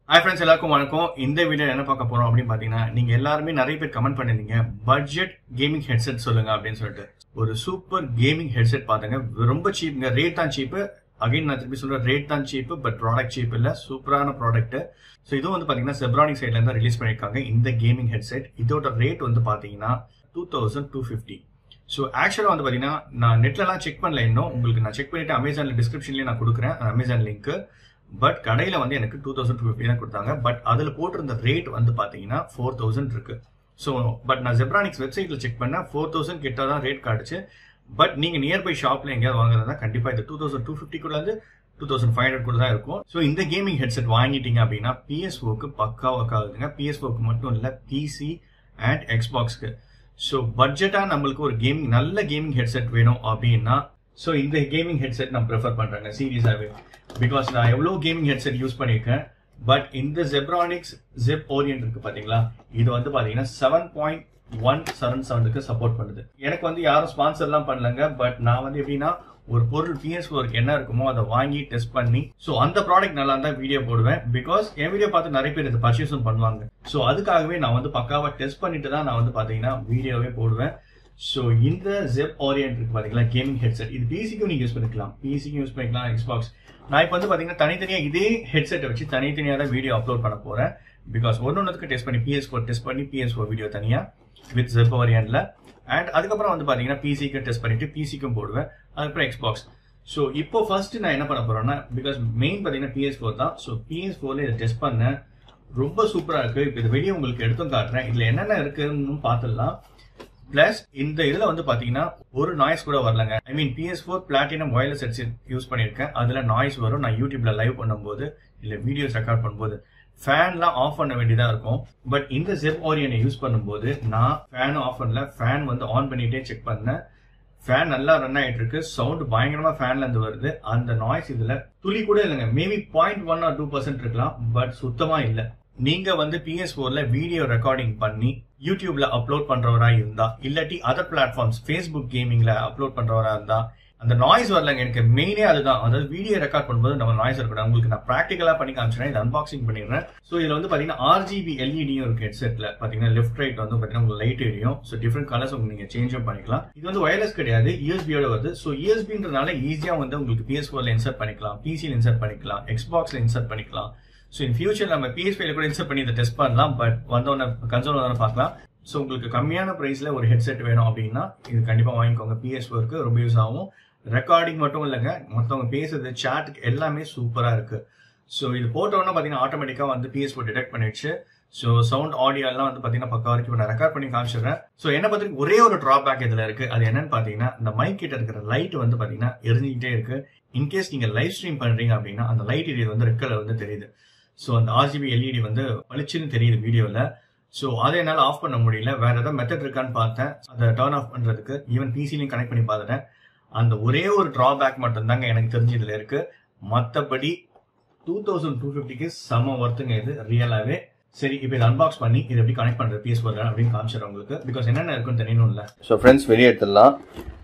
hi friends எல்லாருக்கும் வணக்கம் இந்த வீடியோ என்ன பார்க்க போறோம் அப்படின்னு பாத்தீங்கன்னா நீங்க எல்லாருமே நிறைய பேர் கமெண்ட் பண்ணிருந்தீங்க பட்ஜெட் கேமிங் ஹெட்செட் சொல்லுங்க அப்படின்னு சொல்லிட்டு ஒரு சூப்பர் கேமிங் ஹெட்செட் பாத்துங்க ரொம்ப சீப்புங்க ரேட் தான் சீப்பு அகைன் நான் திருப்பி சொல்றேன் ரேட் தான் சீப்பு பட் ப்ராடக்ட் சீப் இல்ல சூப்பரான ப்ராடக்ட் ஸோ இதுவும் வந்து பாத்தீங்கன்னா செப்ரானிக் சைட்ல இருந்து ரிலீஸ் பண்ணிருக்காங்க இந்த கேமிங் ஹெட்செட் இதோட ரேட் வந்து பாத்தீங்கன்னா two thousand two fifty so ஆக்சுவலாக வந்து பார்த்தீங்கன்னா நான் நெட்லலாம் செக் பண்ணல இன்னும் உங்களுக்கு நான் செக் பண்ணிட்டு அமேசானில் டிஸ்கிரிப்ஷன்லேயே நான் கொடுக்குறேன் அமேசான் லிங்க் பட் கடையில் வந்து எனக்கு டூ தௌசண்ட் டூ ஃபிஃப்டி தான் கொடுத்தாங்க பட் அதில் போட்டிருந்த ரேட் வந்து பார்த்தீங்கன்னா ஃபோர் தௌசண்ட் இருக்கு ஸோ பட் நான் ஜெப்ரானிக்ஸ் வெப்சைட்டில் செக் பண்ணேன் ஃபோர் தௌசண்ட் கிட்ட தான் ரேட் காட்டுச்சு பட் நீங்கள் நியர்பை ஷாப்பில் எங்கேயாவது வாங்குறதா கண்டிப்பாக இது டூ தௌசண்ட் டூ ஃபிஃப்டி கூட வந்து டூ தௌசண்ட் ஃபைவ் ஹண்ட்ரட் கூட தான் இருக்கும் ஸோ இந்த கேமிங் ஹெட்செட் வாங்கிட்டீங்க அப்படின்னா பிஎஸ்ஓக்கு பக்கா ஒர்க் ஆகுதுங்க பிஎஸ்ஓக்கு மட்டும் இல்லை பிசி அண்ட் எக்ஸ்பாக்ஸ்க்கு ஸோ பட்ஜெட்டாக நம்மளுக்கு ஒரு கேமிங் நல்ல கேமிங் ஹெட்செட் வேணும் அப்படின்னா ஸோ இந்த கேமிங் ஹெட்செட் நான் ப்ரிஃபர் பண்ணுறேங்க சீரியஸாகவே பிகாஸ் நான் எவ்வளோ கேமிங் ஹெட்செட் யூஸ் பண்ணியிருக்கேன் பட் இந்த ஜெப்ரானிக்ஸ் ஜெப் ஓரியன்ட் இருக்கு பார்த்தீங்களா இது வந்து பார்த்தீங்கன்னா செவன் பாயிண்ட் ஒன் செவன் செவனுக்கு சப்போர்ட் பண்ணுது எனக்கு வந்து யாரும் ஸ்பான்சர்லாம் பண்ணலங்க பட் நான் வந்து எப்படின்னா ஒரு பொருள் பிஎஸ் ஒர்க் என்ன இருக்குமோ அதை வாங்கி டெஸ்ட் பண்ணி ஸோ அந்த ப்ராடக்ட் நல்லா இருந்தால் வீடியோ போடுவேன் பிகாஸ் என் வீடியோ பார்த்து நிறைய பேர் இதை பர்ச்சேஸும் பண்ணுவாங்க ஸோ அதுக்காகவே நான் வந்து பக்காவாக டெஸ்ட் பண்ணிட்டு தான் நான் வந்து பார்த்தீங்கன்னா வீடியோவே போடுவேன் ஸோ இந்த ஜெப் ஓரியன்ட் இருக்கு பார்த்தீங்களா கேமிங் ஹெட்செட் இது பிசிக்கும் நீங்கள் யூஸ் பண்ணிக்கலாம் பிசிக்கும் யூஸ் பண்ணிக்கலாம் எக்ஸ்பாக்ஸ் நான் இப்போ வந்து பார்த்தீங்கன்னா தனித்தனியாக இதே ஹெட்செட்டை வச்சு தனித்தனியாக தான் வீடியோ அப்லோட் பண்ண போகிறேன் பிகாஸ் ஒன்று ஒன்றுக்கு டெஸ்ட் பண்ணி பிஎஸ் ஃபோர் டெஸ்ட் பண்ணி பிஎஸ் ஃபோர் வீடியோ தனியாக வித் ஜெப் ஓரியன்ட்ல அண்ட் அதுக்கப்புறம் வந்து பார்த்தீங்கன்னா பிசிக்கு டெஸ்ட் பண்ணிட்டு பிசிக்கும் போடுவேன் அதுக்கப்புறம் எக்ஸ்பாக்ஸ் ஸோ இப்போ ஃபர்ஸ்ட் நான் என்ன பண்ண போறேன்னா பிகாஸ் மெயின் பார்த்தீங்கன்னா பிஎஸ் ஃபோர் தான் ஸோ பிஎஸ் ஃபோர்ல இதை டெஸ்ட் பண்ணேன் ரொம்ப சூப்பரா இருக்கு இப்போ இது வெளியே உங்களுக்கு எடுத்தும் காட்டுறேன் இதுல என்னென்ன இருக்குன்னு பார்த்துடலாம் பிளஸ் இந்த இதுல வந்து பாத்தீங்கன்னா ஒரு நாய்ஸ் கூட வரலங்க I mean PS four platinum wireless headset use பண்ணியிருக்கேன் அதுல நாய்ஸ் வரும் நான் யூடியூப்ல லைவ் பண்ணும்போது இல்ல வீடியோஸ் ரெக்கார்ட் பண்ணும்போது ஃபேன்லாம் ஆஃப் பண்ண வேண்டியதா இருக்கும் பட் இந்த ஜெப் ஓரியனை யூஸ் பண்ணும்போது நான் ஃபேன் ஆஃப் பண்ணல ஃபேன் வந்து ஆன் பண்ணிட்டே செக் பண்ணேன் ஃபேன் நல்லா ரன் ஆயிட்டு இருக்கு சவுண்ட் பயங்கரமா ஃபேன்ல இருந்து வருது அந்த நாய்ஸ் இதுல துளி கூட இல்லைங்க maybe point one or two percent இருக்கலாம் பட் சுத்தமா இல்ல நீங்க வந்து பிஎஸ் போர்ல வீடியோ ரெக்கார்டிங் பண்ணி யூடியூப்ல அப்லோட் பண்றவரா இருந்தா இல்லாட்டி அதர் பிளாட்ஃபார்ம்ஸ் ஃபேஸ்புக் கேமிங்ல அப்லோட் பண்றவரா இருந்தா அந்த நாய்ஸ் வரலங்க எனக்கு மெயினே அதுதான் அதாவது வீடியோ ரெக்கார்ட் பண்ணும்போது நம்ம நாய்ஸ் இருக்கக்கூடாது உங்களுக்கு நான் ப்ராக்டிகலா பண்ணி காமிச்சிடுறேன் இது அன்பாக்சிங் பண்ணிடுறேன் ஸோ இதுல வந்து பாத்தீங்கன்னா ஆர்ஜிபி எல்இடியும் இருக்கு ஹெட்செட்ல பாத்தீங்கன்னா லெஃப்ட் ரைட் வந்து பாத்தீங்கன்னா உங்களுக்கு லைட் எரியும் ஸோ டிஃப்ரெண்ட் கலர்ஸ் உங்களுக்கு நீங்க சேஞ்சும் பண்ணிக்கலாம் இது வந்து வயர்லெஸ் கிடையாது யூஎஸ்பியோட வருது ஸோ யூஎஸ்பின்றனால ஈஸியா வந்து உங்களுக்கு பிஎஸ் ஃபோர்ல இன்சர்ட் பண்ணிக்கலாம் பிசியில் இன்சர்ட் பண்ணிக்கலாம் எக்ஸ்பாக்ஸ்ல இன்சர்ட் பண்ணிக்கலாம் ஸோ இன் ஃபியூச்சர் நம்ம பிஎஸ்பியில கூட இன்சர்ட் பண்ணி இதை டெஸ்ட் பண்ணலாம் பட் வந்தோடனே கன்சோல் வந்தோடனே பார்க்கலாம் ஸோ உங்களுக்கு கம்மியான ப்ரைஸ்ல ஒரு ஹெட்செட் வேணும் அப்படின்னா இது கண்டிப்பாக வாங்கிக்கோங்க பிஎஸ் ஃபோருக்கு ரொம்ப யூஸ் ஆகும் ரெக்கார்டிங் மட்டும் இல்லைங்க மற்றவங்க பேசுறது சாட்டுக்கு எல்லாமே சூப்பராக இருக்கு ஸோ இது போட்டோன்னா பார்த்தீங்கன்னா ஆட்டோமேட்டிக்காக வந்து பிஎஸ் ஃபோர் டிடெக்ட் பண்ணிடுச்சு ஸோ சவுண்ட் ஆடியோ எல்லாம் வந்து பார்த்தீங்கன்னா பக்கா வரைக்கும் நான் ரெக்கார்ட் பண்ணி காமிச்சிடுறேன் ஸோ என்ன பார்த்துட்டு ஒரே ஒரு ட்ராபேக் இதில் இருக்கு அது என்னன்னு பார்த்தீங்கன்னா இந்த மைக் கிட்ட இருக்கிற லைட் வந்து பார்த்தீங்கன்னா எரிஞ்சிக்கிட்டே இருக்கு இன்கேஸ் நீங்க லைவ் ஸ்ட்ரீம் பண்றீங்க அப்படின்னா அந்த லைட் இது வந்து ரெட் கலர் வந்து தெரியுது ஸோ அந்த ஆர்ஜிபி எல்இடி வந்து பளிச்சுன்னு தெரியுது வீடியோவில் ஸோ அதை என்னால் ஆஃப் பண்ண முடியல வேற ஏதாவது மெத்தட் இருக்கான்னு பார்த்தேன் அதை டர்ன் ஆஃப் பண்ணுறதுக்கு ஈவன் பிசிலையும் கனெக்ட் பண்ணி பார்த்துட்டேன் அந்த ஒரே ஒரு ட்ராபேக் மட்டும்தாங்க எனக்கு தெரிஞ்சு இதில் இருக்கு மற்றபடி டூ தௌசண்ட் டூ ஃபிஃப்டிக்கு செம ஒர்த்துங்க இது ரியலாகவே சரி இப்போ இதை அன்பாக்ஸ் பண்ணி இது எப்படி கனெக்ட் பண்ணுறது பிஎஸ் ஃபோர் அப்படின்னு காமிச்சிடும் உங்களுக்கு பிகாஸ் என்னென்ன இருக்குன்னு தெரியணும் இல்லை ஸோ ஃப்ரெண்ட்ஸ் வெளியே எடுத்துடலாம்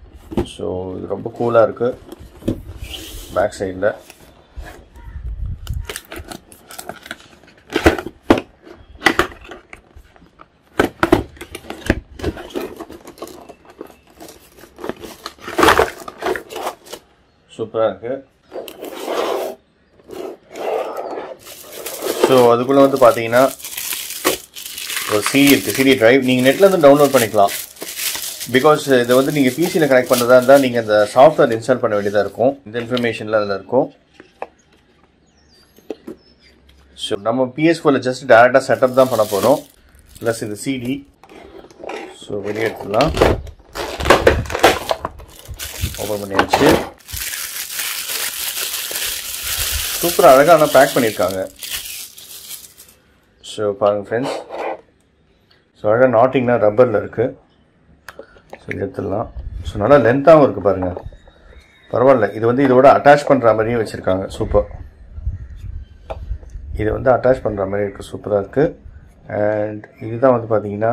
ஸோ இது ரொம்ப கூலாக இருக்குது பேக் சைடில் சூப்பராக இருக்குது ஸோ அதுக்குள்ளே வந்து பார்த்தீங்கன்னா ஒரு சிடி இருக்குது சிடி டிரைவ் நீங்கள் நெட்டில் இருந்து டவுன்லோட் பண்ணிக்கலாம் பிகாஸ் இதை வந்து நீங்கள் பிசியில் கனெக்ட் பண்ணுறதா இருந்தால் நீங்கள் அந்த சாஃப்ட்வேர் இன்ஸ்டால் பண்ண வேண்டியதாக இருக்கும் இந்த இன்ஃபர்மேஷன்லாம் அதில் இருக்கும் ஸோ நம்ம பிஎஸ் ஃபோரில் ஜஸ்ட் டேரெக்டாக செட்டப் தான் பண்ண போகிறோம் ப்ளஸ் இது சிடி ஸோ வெளியே எடுத்துடலாம் ஓப்பன் பண்ணியாச்சு சூப்பராக அழகாக ஆனால் பேக் பண்ணியிருக்காங்க ஸோ பாருங்கள் ஃப்ரெண்ட்ஸ் ஸோ அழகாக நாட்டிங்னா ரப்பரில் இருக்குது ஸோ எடுத்துடலாம் ஸோ நல்லா லென்த்தாகவும் இருக்குது பாருங்கள் பரவாயில்ல இது வந்து இதோட அட்டாச் பண்ணுற மாதிரியே வச்சுருக்காங்க சூப்பர் இது வந்து அட்டாச் பண்ணுற மாதிரி இருக்குது சூப்பராக இருக்குது அண்ட் இதுதான் வந்து பார்த்தீங்கன்னா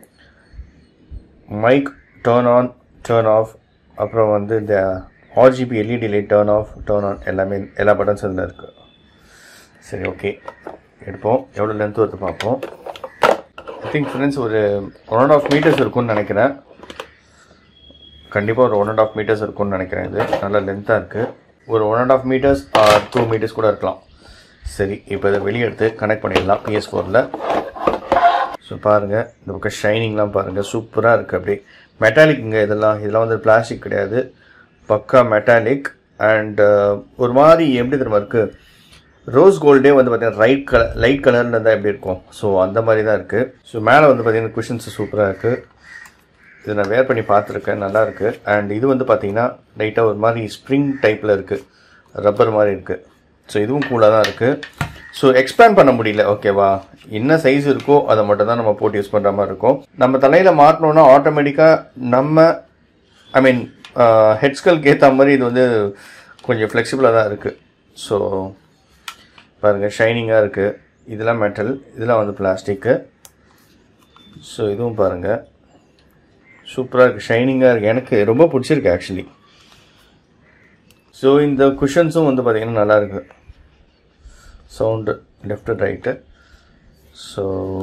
mic turn on turn off அப்புறம் வந்து இந்த RGB LED light turn off turn on எல்லாமே எல்லா பட்டன்ஸ் இதில் இருக்குது சரி ஓகே எடுப்போம் எவ்வளோ லென்த் வருது பார்ப்போம் ஐ திங்க் ஃப்ரெண்ட்ஸ் ஒரு ஒன் அண்ட் ஆஃப் மீட்டர்ஸ் இருக்கும்னு நினைக்கிறேன் கண்டிப்பாக ஒரு ஒன் அண்ட் ஆஃப் மீட்டர்ஸ் இருக்கும்னு நினைக்கிறேன் இது நல்ல லென்த்தாக இருக்குது ஒரு one and half metres or two metres கூட இருக்கலாம் சரி இப்போ இதை வெளியே எடுத்து கனெக்ட் பண்ணிடலாம் பிஎஸ் ஃபோரில் ஸோ பாருங்கள் இந்த பக்கம் ஷைனிங்லாம் பாருங்கள் சூப்பராக இருக்குது அப்படியே மெட்டாலிக்குங்க இதெல்லாம் இதெல்லாம் வந்து பிளாஸ்டிக் கிடையாது பக்கா மெட்டாலிக் அண்ட் ஒரு மாதிரி எப்படி தெரியுமா இருக்குது ரோஸ் கோல்டே வந்து பார்த்தீங்கன்னா ரைட் கலர் லைட் கலரில் இருந்தால் எப்படி இருக்கும் ஸோ அந்த மாதிரி தான் இருக்குது ஸோ மேலே வந்து பார்த்தீங்கன்னா குஷன்ஸ் சூப்பராக இருக்குது இது நான் வேர் பண்ணி பார்த்துருக்கேன் நல்லா இருக்கு அண்ட் இது வந்து பார்த்தீங்கன்னா லைட்டாக ஒரு மாதிரி ஸ்ப்ரிங் டைப்பில் இருக்குது ரப்பர் மாதிரி இருக்குது ஸோ இதுவும் கூலாக தான் இருக்குது ஸோ எக்ஸ்பேண்ட் பண்ண முடியல ஓகேவா என்ன சைஸ் இருக்கோ அதை மட்டும் தான் நம்ம போட்டு யூஸ் பண்ணுற மாதிரி இருக்கும் நம்ம தலையில் மாட்டினோன்னா ஆட்டோமேட்டிக்காக நம்ம ஐ மீன் ஹெட்ஸ்களுக்கு ஏற்ற மாதிரி இது வந்து கொஞ்சம் ஃப்ளெக்சிபிளாக தான் இருக்குது ஸோ பாருங்கள் ஷைனிங்காக இருக்குது இதெல்லாம் மெட்டல் இதெல்லாம் வந்து பிளாஸ்டிக்கு ஸோ இதுவும் பாருங்கள் சூப்பராக இருக்குது ஷைனிங்காக இருக்குது எனக்கு ரொம்ப பிடிச்சிருக்கு ஆக்சுவலி ஸோ இந்த குஷன்ஸும் வந்து பார்த்திங்கன்னா நல்லா இருக்கு சவுண்டு லெஃப்ட் ரைட்டு ஸோ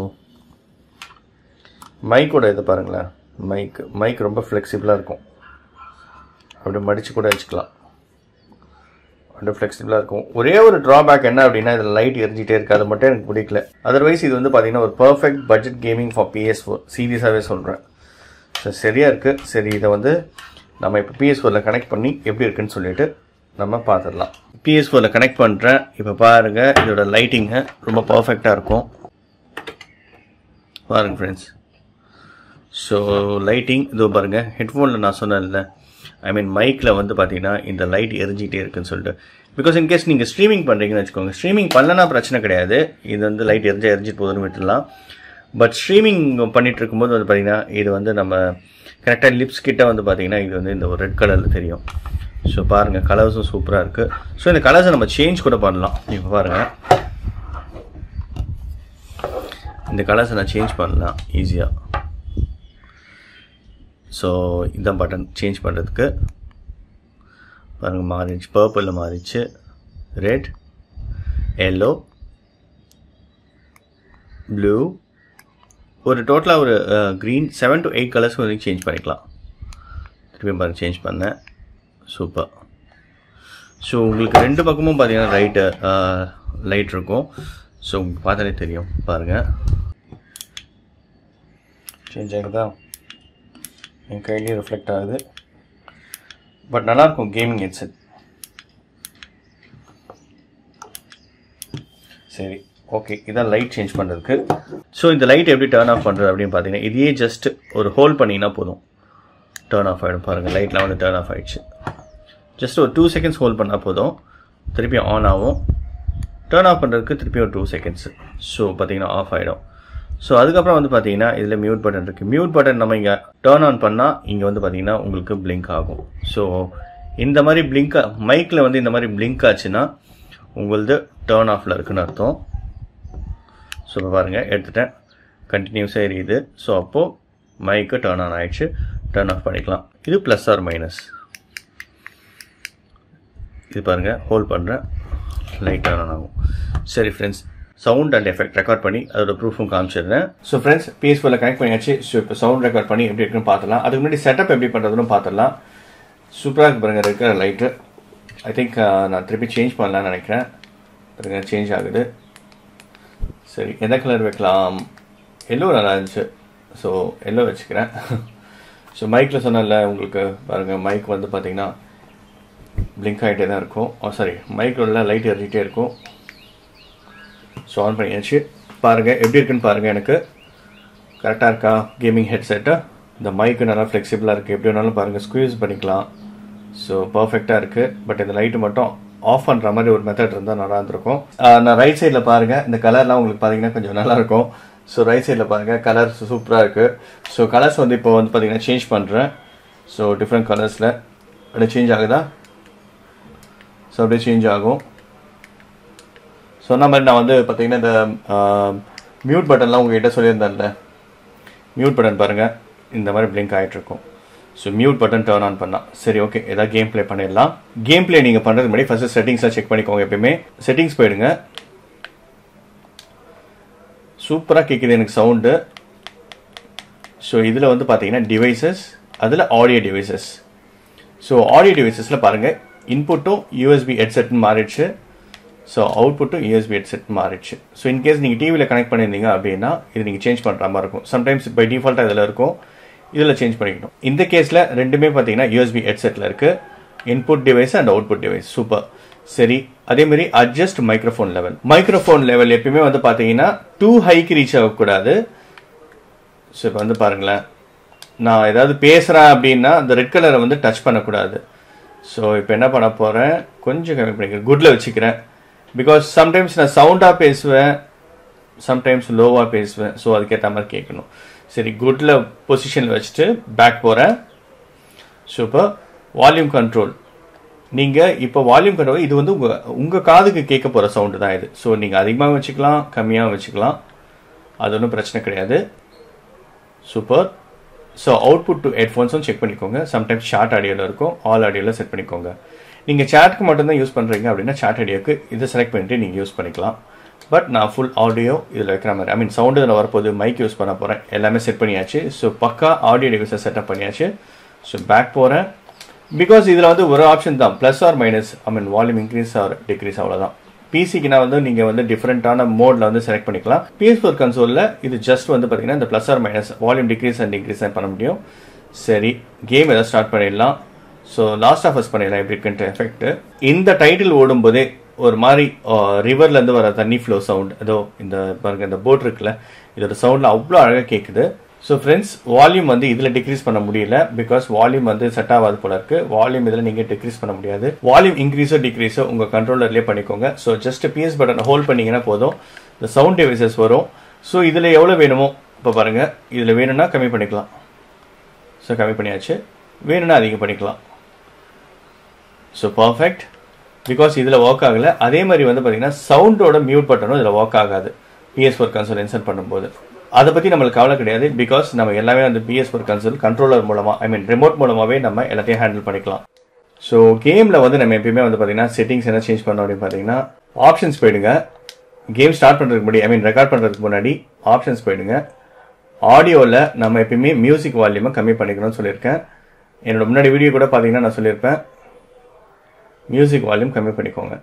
மைக்கோட இது பாருங்களேன் மைக் மைக் ரொம்ப ஃப்ளெக்சிபிளாக இருக்கும் அப்படி மடித்து கூட வச்சுக்கலாம் அப்படியே ஃப்ளெக்சிபிளாக இருக்கும் ஒரே ஒரு ட்ராபேக் என்ன அப்படின்னா இதில் லைட் எரிஞ்சிட்டே இருக்குது அது மட்டும் எனக்கு பிடிக்கல அதர்வைஸ் இது வந்து பார்த்தீங்கன்னா ஒரு perfect budget gaming for PS four சீரியஸாகவே சொல்கிறேன் ஸோ சரியாக இருக்குது சரி இதை வந்து நம்ம இப்போ பிஎஸ் ஃபோரில் கனெக்ட் பண்ணி எப்படி இருக்குன்னு சொல்லிட்டு நம்ம பார்த்துடலாம் பிஎஸ் ஃபோரில் கனெக்ட் பண்ணுறேன் இப்போ பாருங்கள் இதோட லைட்டிங்கு ரொம்ப பர்ஃபெக்டாக இருக்கும் பாருங்கள் ஃப்ரெண்ட்ஸ் ஸோ லைட்டிங் இதோ பாருங்கள் ஹெட்ஃபோனில் நான் சொன்னேன்ல ஐ மீன் மைக்கில் வந்து பார்த்தீங்கன்னா இந்த லைட் எரிஞ்சிட்டே இருக்குன்னு சொல்லிட்டு பிகாஸ் இன்கேஸ் நீங்கள் ஸ்ட்ரீமிங் பண்ணுறீங்கன்னு வச்சுக்கோங்க ஸ்ட்ரீமிங் பண்ணலனா பிரச்சனை கிடையாது இது வந்து லைட் எரிஞ்சா எரிஞ்சிட்டு போகுதுன்னு விட்டுடலாம் பட் ஸ்ட்ரீமிங் பண்ணிட்டு இருக்கும்போது வந்து பார்த்தீங்கன்னா இது வந்து நம்ம கரெக்டாக லிப்ஸ் கிட்ட வந்து பார்த்தீங்கன்னா இது வந்து இந்த ஒரு ரெட் கலரில் தெரியும் ஸோ பாருங்கள் கலர்ஸும் சூப்பராக இருக்குது ஸோ இந்த கலர்ஸை நம்ம சேஞ்ச் கூட பண்ணலாம் இப்போ பாருங்கள் இந்த கலர்ஸை நான் சேஞ்ச் பண்ணலாம் ஈஸியாக ஸோ இதான் பட்டன் சேஞ்ச் பண்ணுறதுக்கு பாருங்கள் மாறிடுச்சு பர்பிளில் மாறிடுச்சு ரெட் எல்லோ ப்ளூ ஒரு டோட்டலாக ஒரு green seven to eight colours வரைக்கும் சேஞ்ச் பண்ணிக்கலாம் திருப்பி பாருங்க சேஞ்ச் பண்ணேன் சூப்பர் ஸோ உங்களுக்கு ரெண்டு பக்கமும் பார்த்தீங்கன்னா ரைட்டு லைட் இருக்கும் ஸோ உங்களுக்கு பார்த்தாலே தெரியும் பாருங்கள் சேஞ்ச் ஆகுதா என் கையிலேயே ரிஃப்ளெக்ட் ஆகுது பட் நல்லாயிருக்கும் கேமிங் ஹெட்செட் சரி ஓகே இதான் லைட் சேஞ்ச் பண்ணுறதுக்கு ஸோ இந்த லைட் எப்படி டேர்ன் ஆஃப் பண்ணுறது அப்படின்னு பார்த்தீங்கன்னா இதையே ஜஸ்ட் ஒரு ஹோல்ட் பண்ணிங்கன்னா போதும் டேர்ன் ஆஃப் ஆகிடும் பாருங்கள் லைட்லாம் வந்து டேர்ன் ஆஃப் ஆகிடுச்சு ஜஸ்ட் ஒரு டூ செகண்ட்ஸ் ஹோல்ட் பண்ணால் போதும் திருப்பி ஆன் ஆகும் டேர்ன் ஆஃப் பண்ணுறதுக்கு திருப்பி ஒரு டூ செகண்ட்ஸ் ஸோ பார்த்தீங்கன்னா ஆஃப் ஆகிடும் ஸோ அதுக்கப்புறம் வந்து பார்த்தீங்கன்னா இதில் மியூட் பட்டன் இருக்குது மியூட் பட்டன் நம்ம இங்கே டேர்ன் ஆன் பண்ணால் இங்கே வந்து பார்த்தீங்கன்னா உங்களுக்கு பிளிங்க் ஆகும் ஸோ இந்த மாதிரி பிளிங்க் மைக்கில் வந்து இந்த மாதிரி பிளிங்க் ஆச்சுன்னா உங்களது டேர்ன் ஆஃபில் இருக்குன்னு அர்த்தம் ஸோ இப்போ பாருங்கள் எடுத்துட்டேன் கண்டினியூஸாக எரியுது ஸோ அப்போது மைக்கு டேர்ன் ஆன் ஆயிடுச்சு டேர்ன் ஆஃப் பண்ணிக்கலாம் இது ப்ளஸ் ஆர் மைனஸ் இது பாருங்கள் ஹோல்ட் பண்ணுறேன் லைட் டேர்ன் ஆன் ஆகும் சரி friends sound and effect record பண்ணி அதோட ப்ரூஃபும் காமிச்சிடுறேன் ஸோ ஃப்ரெண்ட்ஸ் பிஎஸ்ஃபோரில் கனெக்ட் பண்ணியாச்சு ஸோ இப்போ சவுண்ட் ரெக்கார்ட் பண்ணி எப்படி இருக்குன்னு பார்த்துலாம் அதுக்கு முன்னாடி செட்டப் எப்படி பண்ணுறதுன்னு பார்த்துடலாம் சூப்பராக இருக்கு பாருங்க இருக்கிற லைட்டு ஐ திங்க் நான் திருப்பி சேஞ்ச் பண்ணலாம்னு நினைக்கிறேன் பாருங்க சேஞ்ச் ஆகுது சரி எந்த கலர் வைக்கலாம் எல்லோ நல்லா இருந்துச்சு ஸோ எல்லோ வச்சுக்கிறேன் ஸோ மைக்கில் சொன்னல உங்களுக்கு பாருங்கள் மைக் வந்து பார்த்தீங்கன்னா பிளிங்க் ஆகிட்டே தான் இருக்கும் ஓ சாரி மைக்கில் லைட் எறிகிட்டே இருக்கும் ஸோ ஆன் பண்ணியாச்சு பாருங்கள் எப்படி இருக்குன்னு பாருங்கள் எனக்கு கரெக்டாக இருக்கா கேமிங் ஹெட்செட்டு இந்த மைக்கு நல்லா ஃப்ளெக்சிபிளாக இருக்குது எப்படி வேணாலும் பாருங்கள் ஸ்குவீஸ் பண்ணிக்கலாம் ஸோ பர்ஃபெக்டாக இருக்குது பட் இந்த லைட்டு மட்டும் ஆஃப் பண்ணுற மாதிரி ஒரு மெத்தட் இருந்தால் நல்லா இருந்திருக்கும் ஆஹ் நான் ரைட் சைடில் பாருங்கள் இந்த கலர்லாம் உங்களுக்கு பார்த்தீங்கன்னா கொஞ்சம் நல்லா இருக்கும் ஸோ ரைட் சைடில் பாருங்கள் கலர் சூப்பராக இருக்குது ஸோ கலர்ஸ் வந்து இப்போ வந்து பார்த்தீங்கன்னா சேஞ்ச் பண்ணுறேன் ஸோ டிஃப்ரெண்ட் கலர்ஸில் அப்படியே சேஞ்ச் ஆகுதா ஸோ அப்படியே சேஞ்ச் ஆகும் சொன்ன மாதிரி நான் வந்து பார்த்தீங்கன்னா இந்த மியூட் பட்டன்லாம் உங்ககிட்ட சொல்லியிருந்தேன்ல மியூட் பட்டன் பாருங்கள் இந்த மாதிரி பிளிங்க் ஆகிட்டு இருக்கும் so mute button turn on பண்ணலாம் சரி ஓகே ஏதாவது கேம் ப்ளே பண்ணிடலாம் கேம் ப்ளே நீங்கள் பண்ணுறதுக்கு முன்னாடி ஃபஸ்ட்டு செட்டிங்ஸாக செக் பண்ணிக்கோங்க எப்பயுமே செட்டிங்ஸ் போயிடுங்க சூப்பராக கேட்குது எனக்கு சவுண்டு ஸோ இதில் வந்து பார்த்தீங்கன்னா டிவைசஸ் அதில் ஆடியோ டிவைசஸ் ஸோ ஆடியோ டிவைசஸில் பாருங்கள் இன்புட்டும் யூஎஸ்பி ஹெட்செட்னு மாறிடுச்சு ஸோ அவுட்புட்டும் யூஎஸ்பி ஹெட்செட் மாறிடுச்சு ஸோ இன்கேஸ் நீங்கள் டிவியில் கனெக்ட் பண்ணியிருந்தீங்க அப்படின்னா இது நீங்கள் சேஞ்ச் பண்ணுற மாதிரி இருக்கும் சம்டைம்ஸ் பை டிஃபால்ட்டாக இதில் இருக்கும் இதில் சேஞ்ச் பண்ணிக்கணும் இந்த கேஸில் ரெண்டுமே பார்த்தீங்கன்னா யூஎஸ்பி ஹெட்செட்டில் இருக்குது input device and output device super சரி அதே மாதிரி adjust microphone level microphone level எப்பயுமே வந்து பார்த்தீங்கன்னா டூ ஹைக்கு ரீச் ஆகக்கூடாது ஸோ இப்போ வந்து பாருங்களேன் நான் ஏதாவது பேசுகிறேன் அப்படின்னா அந்த ரெட் கலரை வந்து டச் பண்ணக்கூடாது ஸோ இப்போ என்ன பண்ண போகிறேன் கொஞ்சம் கம்மி பண்ணிக்கிறேன் குட்டில் வச்சுக்கிறேன் பிகாஸ் சம்டைம்ஸ் நான் சவுண்டாக பேசுவேன் சம்டைம்ஸ் லோவாக பேசுவேன் ஸோ அதுக்கேற்ற மாதிரி கேட்கணும் சரி குட்டில் பொசிஷனில் வச்சுட்டு பேக் போகிறேன் சூப்பர் வால்யூம் கண்ட்ரோல் நீங்கள் இப்போ வால்யூம் கண்ட்ரோல் இது வந்து உங்கள் உங்கள் காதுக்கு கேட்க போகிற சவுண்டு தான் இது ஸோ நீங்கள் அதிகமாக வச்சுக்கலாம் கம்மியாக வச்சுக்கலாம் அது ஒன்றும் பிரச்சனை கிடையாது சூப்பர் ஸோ அவுட்புட் டு ஹெட்ஃபோன்ஸும் செக் பண்ணிக்கோங்க சம்டைம்ஸ் ஷார்ட் ஆடியோவில் இருக்கும் ஆல் ஆடியோவில் செட் பண்ணிக்கோங்க நீங்கள் சேட்டுக்கு மட்டும்தான் யூஸ் பண்ணுறீங்க அப்படின்னா சாட் ஆடியோக்கு இதை செலக்ட் பண்ணிட்டு நீங்கள் யூஸ் பண்ணிக்கலாம் பட் நான் ஃபுல் ஆடியோ இதில் வைக்கிற மாதிரி ஐ மீன் சவுண்டு இதில் வரப்போது மைக் யூஸ் பண்ண போகிறேன் எல்லாமே செட் பண்ணியாச்சு ஸோ பக்கா ஆடியோ டிவைஸை செட்டப் பண்ணியாச்சு ஸோ பேக் போகிறேன் பிகாஸ் இதில் வந்து ஒரு ஆப்ஷன் தான் plus or minus I mean volume increase or decrease அவ்வளோதான் பிசிக்குனா வந்து நீங்கள் வந்து டிஃப்ரெண்ட்டான மோடில் வந்து செலக்ட் பண்ணிக்கலாம் பிஎஸ் ஃபோர் கன்சோலில் இது ஜஸ்ட் வந்து பார்த்தீங்கன்னா இந்த plus or minus volume decrease and decrease பண்ண முடியும் சரி கேம் எதாவது ஸ்டார்ட் பண்ணிடலாம் ஸோ லாஸ்ட் ஆஃப் அஸ் பண்ணிடலாம் எப்படி இருக்குன்ட்டு எஃபெக்ட் இந்த டைட்டில் ஓடும்போதே ஒரு மாதிரி ரிவர்லேருந்து வர தண்ணி ஃப்ளோ சவுண்ட் ஏதோ இந்த பாருங்க இந்த போட் இருக்குல்ல இதோட சவுண்டில் அவ்வளோ அழகாக கேட்குது ஸோ ஃப்ரெண்ட்ஸ் வால்யூம் வந்து இதில் டிக்ரீஸ் பண்ண முடியல பிகாஸ் வால்யூம் வந்து செட் ஆகாது போல இருக்கு வால்யூம் இதில் நீங்கள் டிக்ரீஸ் பண்ண முடியாது வால்யூம் இன்க்ரீஸோ டிக்ரீஸோ உங்கள் கண்ட்ரோலர்லேயே பண்ணிக்கோங்க so just PS button hold பண்ணீங்கன்னா போதும் இந்த சவுண்ட் டிவைசஸ் வரும் ஸோ இதில் எவ்வளோ வேணுமோ இப்போ பாருங்கள் இதில் வேணும்னா கம்மி பண்ணிக்கலாம் ஸோ கம்மி பண்ணியாச்சு வேணும்னா அதிகம் பண்ணிக்கலாம் ஸோ பர்ஃபெக்ட் பிகாஸ் இதில் ஒர்க் ஆகலை அதே மாதிரி வந்து பார்த்தீங்கன்னா சவுண்டோட மியூட் பட்டனும் இதில் ஒர்க் ஆகாது பிஎஸ் ஃபோர் கன்சோல் இன்சர்ட் பண்ணும்போது அதை பற்றி நம்மளுக்கு கவலை கிடையாது பிகாஸ் நம்ம எல்லாமே அந்த பிஎஸ் ஃபோர் கன்சோல் கண்ட்ரோலர் மூலமாக ஐ மீன் ரிமோட் மூலமாகவே நம்ம எல்லாத்தையும் ஹேண்டில் பண்ணிக்கலாம் ஸோ கேமில் வந்து நம்ம எப்பயுமே வந்து பார்த்தீங்கன்னா செட்டிங்ஸ் என்ன சேஞ்ச் பண்ணோம் அப்படின்னு பார்த்தீங்கன்னா ஆப்ஷன்ஸ் போயிடுங்க கேம் ஸ்டார்ட் பண்ணுறதுக்கு முன்னாடி ஐ மீன் ரெக்கார்ட் பண்ணுறதுக்கு முன்னாடி ஆப்ஷன்ஸ் போயிடுங்க ஆடியோவில் நம்ம எப்பயுமே மியூசிக் வால்யூமை கம்மி பண்ணிக்கணும்னு சொல்லியிருக்கேன் என்னோட முன்னாடி வீடியோ கூட பார்த்தீங்கன்னா நான் சொல்லியிருப்பேன் மியூசிக் வால்யூம் கம்மி பண்ணிக்கோங்க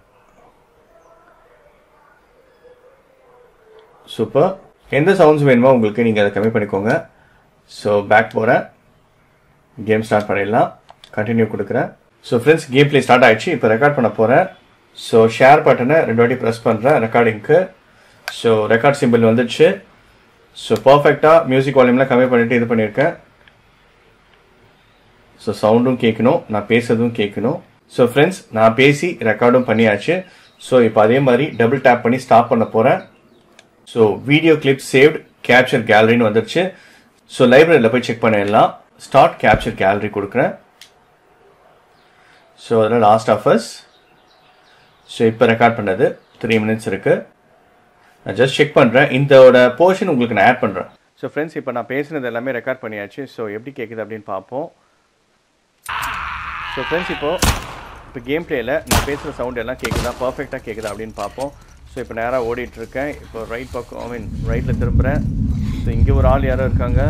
சூப்பர் எந்த சவுண்ட்ஸ் வேணுமோ உங்களுக்கு நீங்கள் அதை கம்மி பண்ணிக்கோங்க ஸோ பேக் போகிறேன் கேம் ஸ்டார்ட் பண்ணிடலாம் கண்டினியூ கொடுக்குறேன் so friends game play start ஆயிடுச்சு இப்போ ரெக்கார்ட் பண்ண போகிறேன் ஸோ ஷேர் பட்டனை ரெண்டு வாட்டி ப்ரெஸ் பண்ணுறேன் ரெக்கார்டிங்க்கு ஸோ ரெக்கார்ட் சிம்பிள் வந்துடுச்சு ஸோ பர்ஃபெக்டாக மியூசிக் வால்யூம்லாம் கம்மி பண்ணிட்டு இது பண்ணியிருக்கேன் ஸோ சவுண்டும் கேட்கணும் நான் பேசுறதும் கேட்கணும் ஸோ ஃப்ரெண்ட்ஸ் நான் பேசி ரெக்கார்டும் பண்ணியாச்சு ஸோ இப்போ அதே மாதிரி டபுள் டேப் பண்ணி ஸ்டாப் பண்ண போகிறேன் so video clip saved capture கேலரின்னு வந்துருச்சு ஸோ லைப்ரரியில் போய் செக் பண்ணிடலாம் ஸ்டார்ட் கேப்சர் கேலரி கொடுக்குறேன் ஸோ அதில் லாஸ்ட் ஆஃபர்ஸ் ஸோ இப்போ ரெக்கார்ட் பண்ணது த்ரீ மினிட்ஸ் இருக்குது நான் ஜஸ்ட் செக் பண்ணுறேன் இதோட போர்ஷன் உங்களுக்கு நான் ஆட் பண்ணுறேன் ஸோ ஃப்ரெண்ட்ஸ் இப்போ நான் பேசுனது எல்லாமே ரெக்கார்ட் பண்ணியாச்சு ஸோ எப்படி கேட்குது அப்படின்னு பார்ப்போம் ஸோ ஃப்ரெண்ட்ஸ் இப்போ இப்போ கேம் பிளேயில் நான் பேசுகிற சவுண்ட் எல்லாம் கேட்குதா பர்ஃபெக்டாக கேட்குதா அப்படின்னு பார்ப்போம் ஸோ இப்போ நேராக ஓடிட்டுருக்கேன் இப்போ ரைட் பக்கம் ஐ மீன் ரைட்டில் திரும்புகிறேன் ஸோ இங்கே ஒரு ஆள் யாரோ இருக்காங்க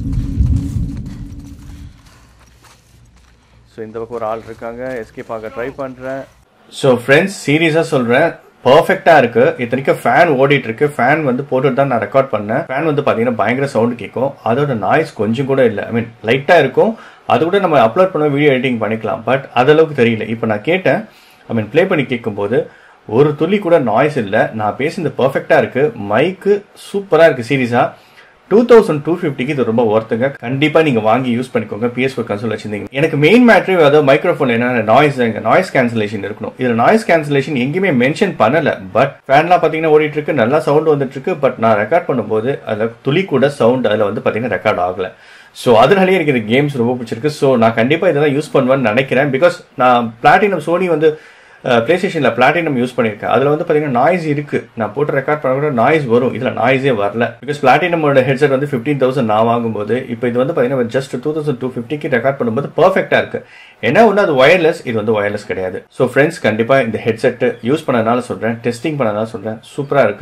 ஸோ இந்த பக்கம் ஒரு ஆள் இருக்காங்க எஸ்கேப் ஆக ட்ரை பண்ணுறேன் ஸோ ஃப்ரெண்ட்ஸ் சீரியஸாக சொல்கிறேன் பர்ஃபெக்டாக இருக்கு இத்தனைக்கும் ஃபேன் ஓடிட்டு இருக்கு ஃபேன் வந்து போட்டுட்டு தான் நான் ரெக்கார்ட் பண்ணேன் ஃபேன் வந்து பார்த்தீங்கன்னா பயங்கர சவுண்ட் கேட்கும் அதோட நாய்ஸ் கொஞ்சம் கூட இல்லை ஐ மீன் லைட்டாக இருக்கும் அது கூட நம்ம அப்லோட் பண்ண வீடியோ எடிட்டிங் பண்ணிக்கலாம் பட் அதளவுக்கு தெரியல இப்போ நான் கேட்டேன் ஐ மீன் ப்ளே பண்ணி கேட்கும்போது ஒரு துளி கூட நாய்ஸ் இல்லை நான் பேசுனது பர்ஃபெக்டாக இருக்கு மைக்கு சூப்பராக இருக்கு சீரியஸாக டூ தௌசண்ட் டூ ஃபிஃப்டிக்கு இது ரொம்ப ஒர்த்துங்க கண்டிப்பா நீங்க வாங்கி யூஸ் பண்ணிக்கோங்க பிஎஸ் ஃபோர் கன்சோல் வச்சிருந்தீங்க எனக்கு மெயின் மேட்ரு அதாவது மைக்ரோஃபோன் என்ன நாய்ஸ் நாய்ஸ் கேன்சலேஷன் இருக்கணும் இதுல நாய்ஸ் கேன்சலேஷன் எங்கேயுமே மென்ஷன் பண்ணல பட் ஃபேன்லாம் பாத்தீங்கன்னா ஓடிட்டு இருக்கு நல்லா சவுண்ட் வந்துட்டு இருக்கு பட் நான் ரெக்கார்ட் பண்ணும்போது அதுல துளி கூட சவுண்ட் அதுல வந்து பாத்தீங்கன்னா ரெக்கார்ட் ஆகல ஸோ அதனாலேயே எனக்கு இந்த கேம்ஸ் ரொம்ப பிடிச்சிருக்கு ஸோ நான் கண்டிப்பா இதெல்லாம் யூஸ் பண்ணுவேன்னு நினைக்கிறேன் பிகாஸ் நான் பிளாட்டினம் சோனி வந்து பிளே ஸ்டேஷனில் பிளாட்டினம் யூஸ் பண்ணியிருக்கேன் அதில் வந்து பார்த்தீங்கன்னா நாய்ஸ் இருக்கு நான் போட்டு ரெக்கார்ட் பண்ண கூட நாய்ஸ் வரும் இதில் நாய்ஸே வரல பிகாஸ் பிளாட்டினமோட ஹெட்செட் வந்து ஃபிஃப்டீன் தௌசண்ட் நான் வாங்கும்போது இப்போ இது வந்து பார்த்தீங்கன்னா ஜஸ்ட் டூ தௌசண்ட் டூ ஃபிஃப்டிக்கு ரெக்கார்ட் பண்ணும்போது பர்ஃபெக்டாக இருக்கு என்ன ஒன்று அது ஒயர்லெஸ் இது வந்து ஒயர்லெஸ் கிடையாது ஸோ ஃப்ரெண்ட்ஸ் கண்டிப்பாக இந்த ஹெட்செட் யூஸ் பண்ணனால சொல்கிறேன் டெஸ்டிங் பண்ணனால சொல்கிறேன் சூப்பராக இருக்கு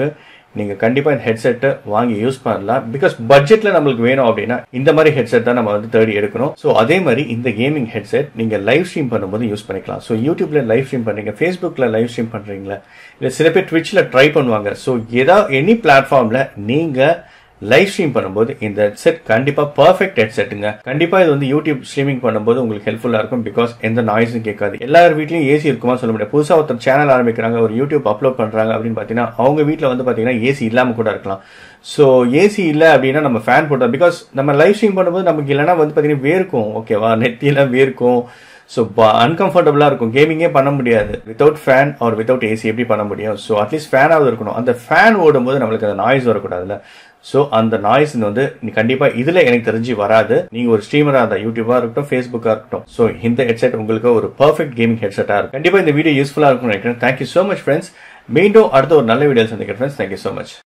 நீங்க கண்டிப்பா இந்த ஹெட்செட்டை வாங்கி யூஸ் பண்ணலாம் பிகாஸ் பட்ஜெட்ல நம்மளுக்கு வேணும் அப்படின்னா இந்த மாதிரி ஹெட்செட் தான் நம்ம வந்து தேடி எடுக்கணும் ஸோ அதே மாதிரி இந்த கேமிங் ஹெட்செட் நீங்க லைவ் ஸ்ட்ரீம் பண்ணும்போது யூஸ் பண்ணிக்கலாம் ஸோ யூடியூப்ல லைவ் ஸ்ட்ரீம் பண்றீங்க ஃபேஸ்புக்ல லைவ் ஸ்ட்ரீம் பண்றீங்களா இல்ல சில பேர் ட்விட்ச்ல ட்ரை பண்ணுவாங்க ஸோ ஏதாவது எனி பிளாட்ஃபார்ம்ல நீங்க லைவ் ஸ்ட்ரீம் பண்ணும்போது இந்த ஹெட்செட் கண்டிப்பா பர்ஃபெக்ட் ஹெட்செட்டுங்க கண்டிப்பா இது வந்து யூடியூப் ஸ்ட்ரீமிங் பண்ணும்போது உங்களுக்கு ஹெல்ப்ஃபுல்லா இருக்கும் பிகாஸ் எந்த நாய்ஸும் கேட்காது எல்லார் வீட்லயும் ஏசி இருக்குமா சொல்ல முடியாது புதுசா ஒருத்தர் சேனல் ஆரம்பிக்கிறாங்க ஒரு யூடியூப் அப்லோட் பண்றாங்க அப்படின்னு பாத்தீங்கன்னா அவங்க வீட்ல வந்து பாத்தீங்கன்னா ஏசி இல்லாம கூட இருக்கலாம் ஸோ ஏசி இல்லை அப்படின்னா நம்ம ஃபேன் போட்டோம் பிகாஸ் நம்ம லைவ் ஸ்ட்ரீம் பண்ணும்போது நமக்கு இல்லைன்னா வந்து பாத்தீங்கன்னா வேர்க்கும் ஓகேவா நெத்தியெல்லாம் வேர்க்கும் ஸோ அன்கம்ஃபர்டபுளாக இருக்கும் கேமிங்கே பண்ண முடியாது without fan or without AC எப்படி பண்ண முடியும் ஸோ அட்லீஸ்ட் ஃபேனாவது இருக்கணும் அந்த ஃபேன் ஓடும்போது நம்மளுக்கு அந்த நாய்ஸ் வரக்கூடாதுல்ல ஸோ அந்த நாய்ஸ் வந்து நீ கண்டிப்பா இதுல எனக்கு தெரிஞ்சு வராது நீங்க ஒரு ஸ்ட்ரீமரா இருந்தா யூடியூபா இருக்கட்டும் ஃபேஸ்புக்கா இருக்கட்டும் ஸோ இந்த ஹெட்செட் உங்களுக்கு ஒரு பர்ஃபெக்ட் கேமிங் ஹெட்செட்டா இருக்கும் கண்டிப்பா இந்த வீடியோ யூஸ்ஃபுல்லா இருக்கும் நினைக்கிறேன் தேங்க்யூ ஸோ மச் ஃப்ரெண்ட்ஸ் மீண்டும் அடுத்த ஒரு நல்ல வீடியோ சந்திக்கிறேன் ஃப்ரெண்ட்ஸ் தேங்க்யூ ஸோ மச்